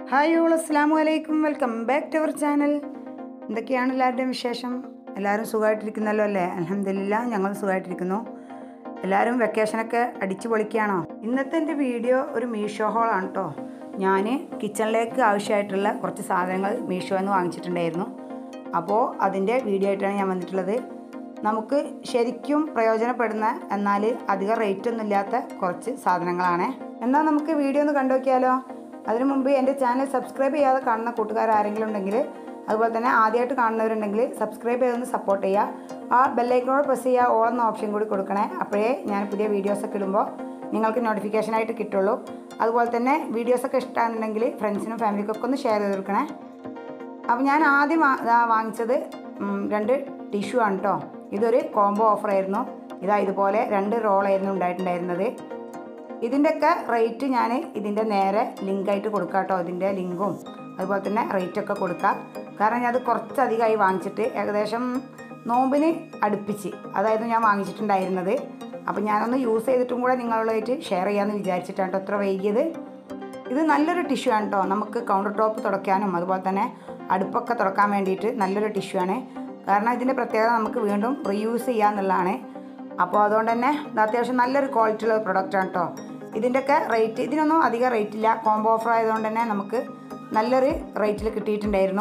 hi all അസ്സാം വലൈക്കും welcome back to our channel എന്തൊക്കെയാണ് എല്ലാവരുടെയും വിശേഷം എല്ലാവരും സുഖമായിട്ടിരിക്കുന്നല്ലോ അല്ലേ അലഹമില്ല ഞങ്ങൾ സുഖമായിട്ടിരിക്കുന്നു എല്ലാവരും വെക്കേഷനൊക്കെ അടിച്ചു പൊളിക്കുകയാണോ ഇന്നത്തെ എൻ്റെ വീഡിയോ ഒരു മീഷോ ഹോളാണ് കേട്ടോ ഞാൻ കിച്ചണിലേക്ക് ആവശ്യമായിട്ടുള്ള കുറച്ച് സാധനങ്ങൾ മീഷോ എന്ന് വാങ്ങിച്ചിട്ടുണ്ടായിരുന്നു അപ്പോൾ അതിൻ്റെ വീഡിയോ ആയിട്ടാണ് ഞാൻ വന്നിട്ടുള്ളത് നമുക്ക് ശരിക്കും പ്രയോജനപ്പെടുന്ന എന്നാൽ അധികം റേറ്റ് ഒന്നും ഇല്ലാത്ത കുറച്ച് സാധനങ്ങളാണ് എന്നാൽ നമുക്ക് വീഡിയോ ഒന്ന് കണ്ടു നോക്കിയാലോ അതിനു മുമ്പ് എൻ്റെ ചാനൽ സബ്സ്ക്രൈബ് ചെയ്യാതെ കാണുന്ന കൂട്ടുകാർ ആരെങ്കിലും ഉണ്ടെങ്കിൽ അതുപോലെ തന്നെ ആദ്യമായിട്ട് കാണുന്നവരുണ്ടെങ്കിൽ സബ്സ്ക്രൈബ് ചെയ്തൊന്ന് സപ്പോർട്ട് ചെയ്യുക ആ ബെല്ലൈക്കനോട് പ്രസ് ചെയ്യുക ഓൾ എന്ന ഓപ്ഷൻ കൂടി കൊടുക്കണേ അപ്പോഴേ ഞാൻ പുതിയ വീഡിയോസൊക്കെ ഇടുമ്പോൾ നിങ്ങൾക്ക് നോട്ടിഫിക്കേഷനായിട്ട് കിട്ടുള്ളൂ അതുപോലെ തന്നെ വീഡിയോസൊക്കെ ഇഷ്ടമാണെന്നുണ്ടെങ്കിൽ ഫ്രണ്ട്സിനും ഫാമിലിക്കൊക്കെ ഒന്ന് ഷെയർ ചെയ്ത് കൊടുക്കണേ അപ്പോൾ ഞാൻ ആദ്യം വാ- ദാ വാങ്ങിച്ചത് ഉം, രണ്ട് ടിഷ്യൂ ആണ് കേട്ടോ ഇതൊരു കോംബോ ഓഫർ ആയിരുന്നു ഇതാ ഇതുപോലെ രണ്ട് റോളായിരുന്നു ഉണ്ടായിട്ടുണ്ടായിരുന്നത് ഇതിൻ്റെയൊക്കെ റേറ്റ് ഞാൻ ഇതിൻ്റെ നേരെ ലിങ്കായിട്ട് കൊടുക്കാം കേട്ടോ ഇതിൻ്റെ ലിങ്കും അതുപോലെ തന്നെ റേറ്റൊക്കെ കൊടുക്കാം കാരണം ഞാൻ അത് കുറച്ചധികമായി വാങ്ങിച്ചിട്ട് ഏകദേശം നോമ്പിന് അടുപ്പിച്ച് അതായത് ഞാൻ വാങ്ങിച്ചിട്ടുണ്ടായിരുന്നത് അപ്പോൾ ഞാനൊന്ന് യൂസ് ചെയ്തിട്ടും കൂടെ നിങ്ങളുമായിട്ട് ഷെയർ ചെയ്യാമെന്ന് വിചാരിച്ചിട്ടാണ് കേട്ടോ അത്ര വൈകിയത് ഇത് നല്ലൊരു ടിഷ്യൂ ആണ് കേട്ടോ നമുക്ക് കൗണ്ടർ ടോപ്പ് തുടയ്ക്കാനും അതുപോലെ തന്നെ അടുപ്പൊക്കെ തുറക്കാൻ വേണ്ടിയിട്ട് നല്ലൊരു ടിഷ്യൂ ആണ് കാരണം ഇതിൻ്റെ പ്രത്യേകത നമുക്ക് വീണ്ടും റീയൂസ് ചെയ്യാന്നുള്ളതാണ് അപ്പോൾ അതുകൊണ്ട് തന്നെ ഇത് അത്യാവശ്യം നല്ലൊരു ക്വാളിറ്റി ഉള്ള പ്രൊഡക്റ്റാണ് കേട്ടോ ഇതിൻ്റെയൊക്കെ റേറ്റ് ഇതിനൊന്നും അധികം റേറ്റ് ഇല്ല കോംബോ ഓഫർ ആയതുകൊണ്ട് തന്നെ നമുക്ക് നല്ലൊരു റേറ്റിൽ കിട്ടിയിട്ടുണ്ടായിരുന്നു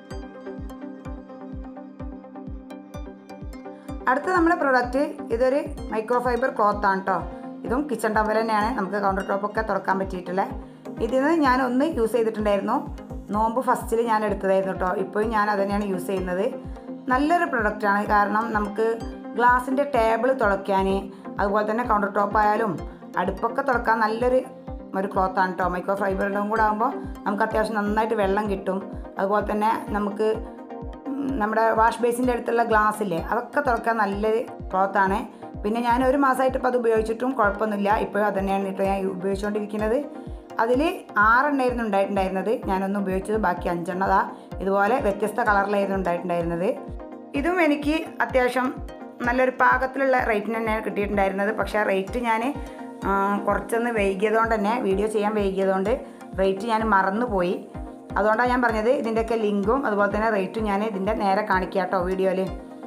അടുത്ത നമ്മുടെ പ്രൊഡക്റ്റ് ഇതൊരു മൈക്രോ ഫൈബർ ക്ലോത്ത് ആണ് കേട്ടോ ഇതും കിച്ചൺ ടവൽ തന്നെയാണ് നമുക്ക് കൗണ്ടർ ടോപ്പൊക്കെ തുറക്കാൻ പറ്റിയിട്ടുള്ളത് ഇതിന് ഞാൻ ഒന്ന് യൂസ് ചെയ്തിട്ടുണ്ടായിരുന്നു നോമ്പ് ഫസ്റ്റിൽ ഞാൻ എടുത്തതായിരുന്നു കേട്ടോ ഇപ്പോഴും ഞാൻ അത് തന്നെയാണ് യൂസ് ചെയ്യുന്നത് നല്ലൊരു പ്രൊഡക്റ്റാണ് കാരണം നമുക്ക് ഗ്ലാസിൻ്റെ ടേബിൾ തുളയ്ക്കാൻ അതുപോലെ തന്നെ കൗണ്ടർ ടോപ്പ് ആയാലും അടുപ്പൊക്കെ തുറക്കാൻ നല്ലൊരു ഒരു ക്ലോത്താണ് കേട്ടോ മൈക്രോ ഫൈബറിൻ്റെ കൂടെ ആകുമ്പോൾ നമുക്ക് അത്യാവശ്യം നന്നായിട്ട് വെള്ളം കിട്ടും അതുപോലെ തന്നെ നമുക്ക് ഉം, നമ്മുടെ വാഷ് ബേസിൻ്റെ അടുത്തുള്ള ഗ്ലാസ് ഇല്ലേ അതൊക്കെ തുറക്കാൻ നല്ലൊരു ക്ലോത്താണ് പിന്നെ ഞാൻ ഒരു മാസമായിട്ട് ഇപ്പോൾ അത് ഉപയോഗിച്ചിട്ടും കുഴപ്പമൊന്നുമില്ല ഇപ്പോഴും അത് തന്നെയാണ് കേട്ടോ ഞാൻ ഉപയോഗിച്ചുകൊണ്ടിരിക്കുന്നത് അതിൽ ആറെണ്ണമായിരുന്നു ഉണ്ടായിട്ടുണ്ടായിരുന്നത് ഞാനൊന്ന് ഉപയോഗിച്ചത് ബാക്കി അഞ്ചെണ്ണതാ ഇതുപോലെ വ്യത്യസ്ത കളറിലായിരുന്നു ഉണ്ടായിട്ടുണ്ടായിരുന്നത് ഇതും എനിക്ക് അത്യാവശ്യം നല്ലൊരു പാകത്തിലുള്ള റേറ്റിന് തന്നെയാണ് കിട്ടിയിട്ടുണ്ടായിരുന്നത് പക്ഷേ റേറ്റ് ഞാൻ കുറച്ചൊന്ന് വൈകിയതുകൊണ്ട് തന്നെ വീഡിയോ ചെയ്യാൻ വൈകിയതുകൊണ്ട് റേറ്റ് ഞാൻ മറന്നുപോയി അതുകൊണ്ടാണ് ഞാൻ പറഞ്ഞത് ഇതിൻ്റെയൊക്കെ ലിങ്കും അതുപോലെ തന്നെ റേറ്റും ഞാൻ ഇതിൻ്റെ നേരെ കാണിക്കാം കേട്ടോ വീഡിയോയിൽ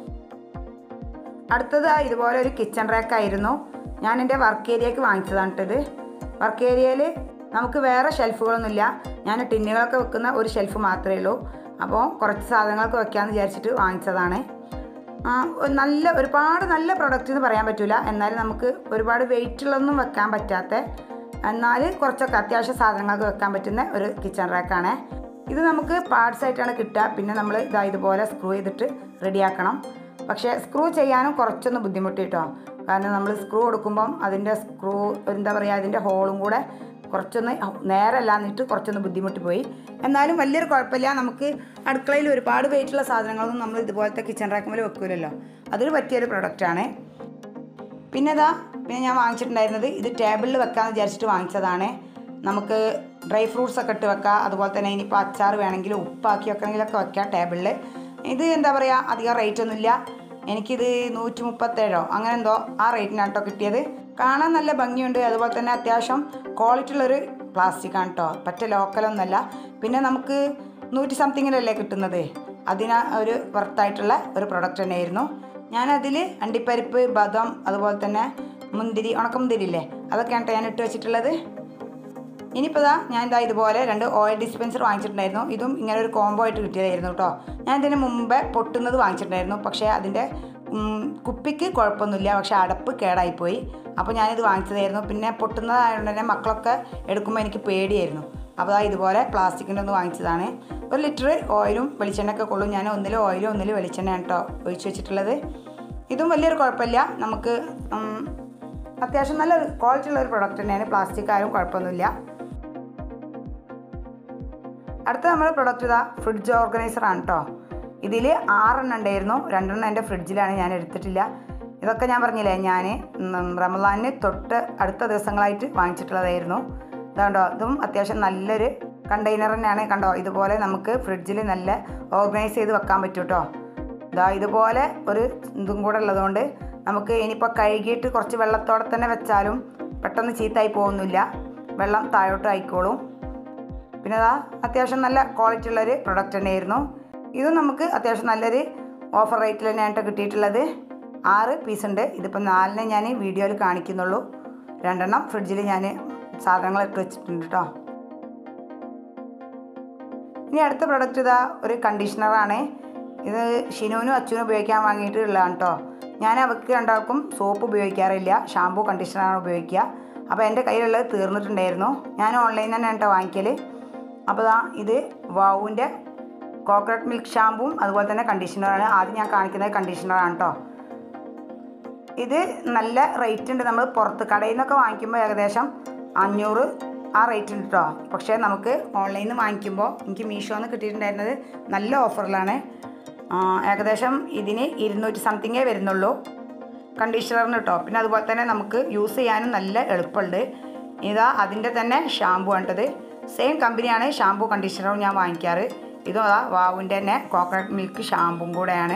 അടുത്തത് ആ ഇതുപോലെ ഒരു കിച്ചൺ റാക്കായിരുന്നു ഞാൻ എൻ്റെ വർക്ക് ഏരിയക്ക് വാങ്ങിച്ചതാണ് കേട്ടോ ഇത് വർക്ക് ഏരിയയിൽ നമുക്ക് വേറെ ഷെൽഫുകളൊന്നുമില്ല ഞാൻ ടിന്നുകളൊക്കെ വെക്കുന്ന ഒരു ഷെൽഫ് മാത്രമേ ഉള്ളൂ അപ്പോൾ കുറച്ച് സാധനങ്ങളൊക്കെ വെക്കാമെന്ന് വിചാരിച്ചിട്ട് വാങ്ങിച്ചതാണ് ആ, ഒരു നല്ല ഒരുപാട് നല്ല പ്രൊഡക്റ്റ് എന്ന് പറയാൻ പറ്റില്ല എന്നാലും നമുക്ക് ഒരുപാട് വെയിറ്റുള്ളൊന്നും വെക്കാൻ പറ്റാത്ത എന്നാൽ കുറച്ചൊക്കെ അത്യാവശ്യ സാധനങ്ങൾക്ക് വെക്കാൻ പറ്റുന്ന ഒരു കിച്ചൺ റാക്കാണ് ഇത് നമുക്ക് പാർട്സ് ആയിട്ടാണ് കിട്ടുക പിന്നെ നമ്മൾ ഇതാ ഇതുപോലെ സ്ക്രൂ ചെയ്തിട്ട് റെഡിയാക്കണം പക്ഷേ സ്ക്രൂ ചെയ്യാനും കുറച്ചൊന്ന് ബുദ്ധിമുട്ട് കേട്ടോ കാരണം നമ്മൾ സ്ക്രൂ കൊടുക്കുമ്പം അതിൻ്റെ സ്ക്രൂ എന്താ പറയുക അതിൻ്റെ ഹോളും കൂടെ കുറച്ചൊന്ന് നേരല്ല എന്നിട്ട് കുറച്ചൊന്ന് ബുദ്ധിമുട്ട് പോയി എന്നാലും വലിയൊരു കുഴപ്പമില്ല നമുക്ക് അടുക്കളയിൽ ഒരുപാട് വെയിറ്റുള്ള സാധനങ്ങളൊന്നും നമ്മൾ ഇതുപോലത്തെ കിച്ചൺ റാക്കുമ്പോൾ വെക്കൂലല്ലോ അതൊരു പറ്റിയൊരു പ്രൊഡക്റ്റാണ് പിന്നെ ഇതാ പിന്നെ ഞാൻ വാങ്ങിച്ചിട്ടുണ്ടായിരുന്നത് ഇത് ടേബിളിൽ വെക്കാമെന്ന് വിചാരിച്ചിട്ട് വാങ്ങിച്ചതാണ് നമുക്ക് ഡ്രൈ ഫ്രൂട്ട്സ് ഒക്കെ ഇട്ട് വെക്കാം അതുപോലെ തന്നെ ഇനിയിപ്പോൾ അച്ചാർ വേണമെങ്കിൽ ഉപ്പാക്കി വെക്കണമെങ്കിലൊക്കെ വെക്കാം ടേബിളിൽ ഇത് എന്താ പറയുക അധികം റേറ്റ് ഒന്നുമില്ല എനിക്കിത് നൂറ്റി മുപ്പത്തേഴോ അങ്ങനെ എന്തോ ആ റേറ്റിനാണ് കേട്ടോ കിട്ടിയത് കാണാൻ നല്ല ഭംഗിയുണ്ട് അതുപോലെ തന്നെ അത്യാവശ്യം ക്വാളിറ്റി ഉള്ളൊരു പ്ലാസ്റ്റിക് ആണ് കേട്ടോ പറ്റ ലോക്കലൊന്നുമല്ല പിന്നെ നമുക്ക് നൂറ്റി സംതിങ്ങിലല്ലേ കിട്ടുന്നത് അതിന് ഒരു വർത്തായിട്ടുള്ള ഒരു പ്രൊഡക്റ്റ് തന്നെയായിരുന്നു ഞാനതിൽ അണ്ടിപ്പരിപ്പ് ബദം അതുപോലെ തന്നെ മുന്തിരി ഉണക്കമുന്തിരി ഇല്ലേ അതൊക്കെയാണ് ട്ടോ ഞാൻ ഇട്ട് വെച്ചിട്ടുള്ളത് ഇനിയിപ്പോൾ ഇതാ ഞാൻ ഇതാ ഇതുപോലെ രണ്ട് ഓയിൽ ഡിസ്പെൻസർ വാങ്ങിച്ചിട്ടുണ്ടായിരുന്നു ഇതും ഇങ്ങനെ ഒരു കോംബോ ആയിട്ട് കിട്ടിയതായിരുന്നു കേട്ടോ ഞാൻ ഇതിന് മുമ്പേ പൊട്ടുന്നത് വാങ്ങിച്ചിട്ടുണ്ടായിരുന്നു പക്ഷേ അതിൻ്റെ ഉം, കുപ്പിക്ക് കുഴപ്പമൊന്നുമില്ല പക്ഷേ അടപ്പ് കേടായിപ്പോയി അപ്പോൾ ഞാനിത് വാങ്ങിച്ചതായിരുന്നു പിന്നെ പൊട്ടുന്നതായതുകൊണ്ട് തന്നെ മക്കളൊക്കെ എടുക്കുമ്പോൾ എനിക്ക് പേടിയായിരുന്നു അപ്പോൾ ദാ ഇതുപോലെ പ്ലാസ്റ്റിക്കിൻ്റെ ഒന്ന് വാങ്ങിച്ചതാണ് ഒരു ലിറ്റർ ഓയിലും വെളിച്ചെണ്ണയൊക്കെ കൊള്ളും ഞാൻ ഒന്നിൽ ഓയിലും ഒന്നിൽ വെളിച്ചെണ്ണയാണ് കേട്ടോ ഒഴിച്ച് വെച്ചിട്ടുള്ളത് ഇതും വലിയൊരു കുഴപ്പമില്ല നമുക്ക് ഉം, അത്യാവശ്യം നല്ല ക്വാളിറ്റി ഉള്ള ഒരു പ്രൊഡക്റ്റ് തന്നെയാണ് പ്ലാസ്റ്റിക് ആയാലും കുഴപ്പമൊന്നുമില്ല അടുത്ത നമ്മുടെ പ്രൊഡക്റ്റ് ഇതാ ഫ്രിഡ്ജ് ഓർഗനൈസർ ആണ് കേട്ടോ ഇതിൽ ആറെണ്ണം ഉണ്ടായിരുന്നു രണ്ടെണ്ണം എൻ്റെ ഫ്രിഡ്ജിലാണ് ഞാൻ എടുത്തിട്ടില്ല ഇതൊക്കെ ഞാൻ പറഞ്ഞില്ലേ ഞാൻ റമദാനിന് തൊട്ട് അടുത്ത ദിവസങ്ങളായിട്ട് വാങ്ങിച്ചിട്ടുള്ളതായിരുന്നു ഇതാണ്ടോ ഇതും അത്യാവശ്യം നല്ലൊരു കണ്ടെയ്നർ തന്നെയാണ് കണ്ടോ ഇതുപോലെ നമുക്ക് ഫ്രിഡ്ജിൽ നല്ല ഓർഗനൈസ് ചെയ്ത് വെക്കാൻ പറ്റും കേട്ടോ ഇതാ ഇതുപോലെ ഒരു ഇതും കൂടെ ഉള്ളതുകൊണ്ട് നമുക്ക് ഇനിയിപ്പോൾ കഴുകിയിട്ട് കുറച്ച് വെള്ളത്തോടെ തന്നെ വെച്ചാലും പെട്ടെന്ന് ചീത്തായി പോകുന്നില്ല വെള്ളം താഴോട്ട് ആയിക്കോളും പിന്നെ അതാ അത്യാവശ്യം നല്ല ക്വാളിറ്റി ഉള്ളൊരു പ്രൊഡക്റ്റ് തന്നെയായിരുന്നു ഇതും നമുക്ക് അത്യാവശ്യം നല്ലൊരു ഓഫർ റേറ്റിൽ തന്നെയായിട്ട് കിട്ടിയിട്ടുള്ളത് ആറ് പീസ് ഉണ്ട് ഇതിപ്പോൾ നാലിനെ ഞാൻ വീഡിയോയിൽ കാണിക്കുന്നുള്ളൂ രണ്ടെണ്ണം ഫ്രിഡ്ജിൽ ഞാൻ സാധനങ്ങൾ ഇട്ട് വെച്ചിട്ടുണ്ട് കേട്ടോ ഇനി അടുത്ത പ്രൊഡക്റ്റ് ഇതാ ഒരു കണ്ടീഷണറാണ് ഇത് ഷിനുവിനും അച്ഛനും ഉപയോഗിക്കാൻ വാങ്ങിയിട്ടുള്ളതാണ് കേട്ടോ ഞാൻ അവർക്ക് രണ്ടാൾക്കും സോപ്പ് ഉപയോഗിക്കാറില്ല ഷാമ്പൂ കണ്ടീഷണറാണ് ഉപയോഗിക്കുക അപ്പോൾ എൻ്റെ കയ്യിലുള്ളത് തീർന്നിട്ടുണ്ടായിരുന്നു ഞാൻ ഓൺലൈനിൽ തന്നെ കേട്ടോ വാങ്ങിക്കൽ അപ്പോൾ ഇതാ ഇത് വാവുവിൻ്റെ കോക്കനട്ട് മിൽക്ക് ഷാമ്പുവും അതുപോലെ തന്നെ കണ്ടീഷണറാണ് ആദ്യം ഞാൻ കാണിക്കുന്നത് കണ്ടീഷണറാണ് കേട്ടോ ഇത് നല്ല റേറ്റ് ഉണ്ട് നമ്മൾ പുറത്ത് കടയിൽ നിന്നൊക്കെ വാങ്ങിക്കുമ്പോൾ ഏകദേശം അഞ്ഞൂറ് ആ റേറ്റ് ഉണ്ട് കേട്ടോ പക്ഷേ നമുക്ക് ഓൺലൈനിൽ നിന്ന് വാങ്ങിക്കുമ്പോൾ എനിക്ക് മീഷോന്ന് കിട്ടിയിട്ടുണ്ടായിരുന്നത് നല്ല ഓഫറിലാണ് ആ, ഏകദേശം ഇതിന് ഇരുന്നൂറ്റി സംതിങ്ങേ വരുന്നുള്ളൂ കണ്ടീഷണറിന് കേട്ടോ പിന്നെ അതുപോലെ തന്നെ നമുക്ക് യൂസ് ചെയ്യാനും നല്ല എളുപ്പമുണ്ട് ഇതാ അതിൻ്റെ തന്നെ ഷാമ്പു ആണിട്ടത് സെയിം കമ്പനിയാണ് ഷാമ്പു കണ്ടീഷണറും ഞാൻ വാങ്ങിക്കാറ് ഇതും അതാ വാവുവിൻ്റെ തന്നെ കോക്കനട്ട് മിൽക്ക് ഷാമ്പും കൂടെയാണ്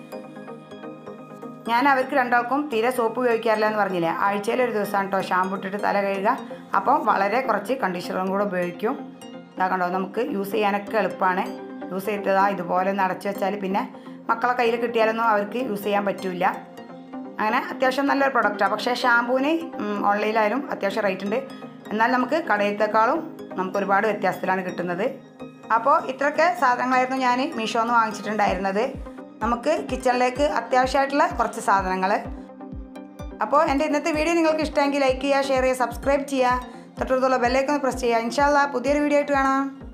ഞാൻ അവർക്ക് രണ്ടാൾക്കും തീരെ സോപ്പ് ഉപയോഗിക്കാറില്ല എന്ന് പറഞ്ഞില്ലേ ആഴ്ചയിൽ ഒരു ദിവസമാണ് കേട്ടോ ഷാമ്പു ഇട്ടിട്ട് തല കഴുകുക അപ്പം വളരെ കുറച്ച് കണ്ടീഷണറും കൂടെ ഉപയോഗിക്കും ഇതാ കണ്ടോ നമുക്ക് യൂസ് ചെയ്യാനൊക്കെ എളുപ്പമാണ് യൂസ് ചെയ്തതാ ഇതുപോലെ ഒന്ന് അടച്ചു വെച്ചാൽ പിന്നെ മക്കളെ കയ്യിൽ കിട്ടിയാലൊന്നും അവർക്ക് യൂസ് ചെയ്യാൻ പറ്റില്ല അങ്ങനെ അത്യാവശ്യം നല്ലൊരു പ്രൊഡക്റ്റാണ് പക്ഷേ ഷാമ്പൂവിന് ഓൺലൈനിലായാലും അത്യാവശ്യം റേറ്റ് ഉണ്ട് എന്നാൽ നമുക്ക് കടയിലത്തെക്കാളും നമുക്ക് ഒരുപാട് വ്യത്യാസത്തിലാണ് കിട്ടുന്നത് അപ്പോൾ ഇത്രയൊക്കെ സാധനങ്ങളായിരുന്നു ഞാൻ മീഷോന്ന് വാങ്ങിച്ചിട്ടുണ്ടായിരുന്നത് നമുക്ക് കിച്ചണിലേക്ക് അത്യാവശ്യമായിട്ടുള്ള കുറച്ച് സാധനങ്ങൾ അപ്പോൾ എൻ്റെ ഇന്നത്തെ വീഡിയോ നിങ്ങൾക്ക് ഇഷ്ടമെങ്കിൽ ലൈക്ക് ചെയ്യുക ഷെയർ ചെയ്യുക സബ്സ്ക്രൈബ് ചെയ്യുക തൊട്ടടുത്തുള്ള ബെല്ലൈക്കൊന്ന് പ്രസ് ചെയ്യുക ഇൻഷാല്ല പുതിയൊരു വീഡിയോ ആയിട്ട് കാണാം